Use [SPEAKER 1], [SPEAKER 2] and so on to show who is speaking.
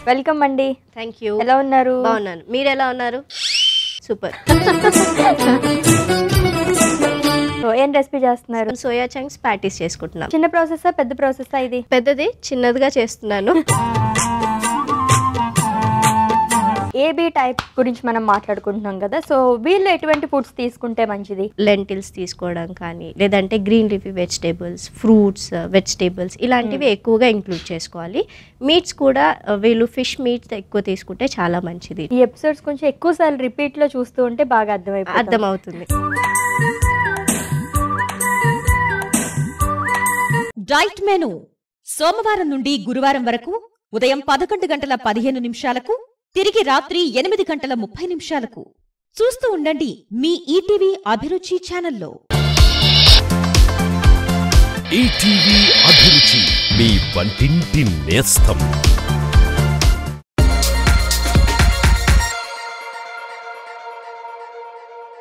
[SPEAKER 1] welcome అండి
[SPEAKER 2] thank you
[SPEAKER 1] ఎలా ఉన్నారు
[SPEAKER 2] బాగున్నాను మీరు ఎలా ఉన్నారు సూపర్
[SPEAKER 1] సో, ఏం రెసిపీ చేస్తున్నారు
[SPEAKER 2] సోయా చంక్స్ ప్యాటీస్ చేసుకుంటున్నాం
[SPEAKER 1] చిన్న ప్రాసెసా పెద్ద ప్రాసెసా ఇది
[SPEAKER 2] పెద్దది చిన్నదిగా చేస్తున్నాను
[SPEAKER 1] ఏబీ టైప్ గురించి మనం మాట్లాడుకుంటున్నాం కదా సో వీళ్ళు ఎటువంటి ఫుడ్స్ తీసుకుంటే మంచిది
[SPEAKER 2] లెంటిల్స్ తీసుకోవడం కానీ లేదంటే green leafy vegetables fruits vegetables ఇలాంటివి ఎక్కువగా ఇంక్లూడ్ చేసుకోవాలి మీట్స్ కూడా uh, వీళ్ళు ఫిష్ మీట్స్ ఎక్కువ తీసుకుంటే చాలా మంచిది
[SPEAKER 1] ఈ ఎపిసోడ్స్ కొంచెం ఎక్కువ సార్లు రిపీట్ లో చూస్తూ ఉంటే బాగా అర్థమైపోతుంది
[SPEAKER 2] అర్థమవుతుంది
[SPEAKER 3] డైట్ మెను సోమవారం నుండి గురువారం వరకు ఉదయం పదకొండు గంటల పదిహేను నిమిషాలకు తిరిగి రాత్రి ఎనిమిది గంటల ముప్పై నిమిషాలకు చూస్తూ ఉండండి మీ ఈటీవీ అభిరుచి ఛానల్లో
[SPEAKER 4] ఈటీవీ అభిరుచి మీ వంటింటి నేస్తం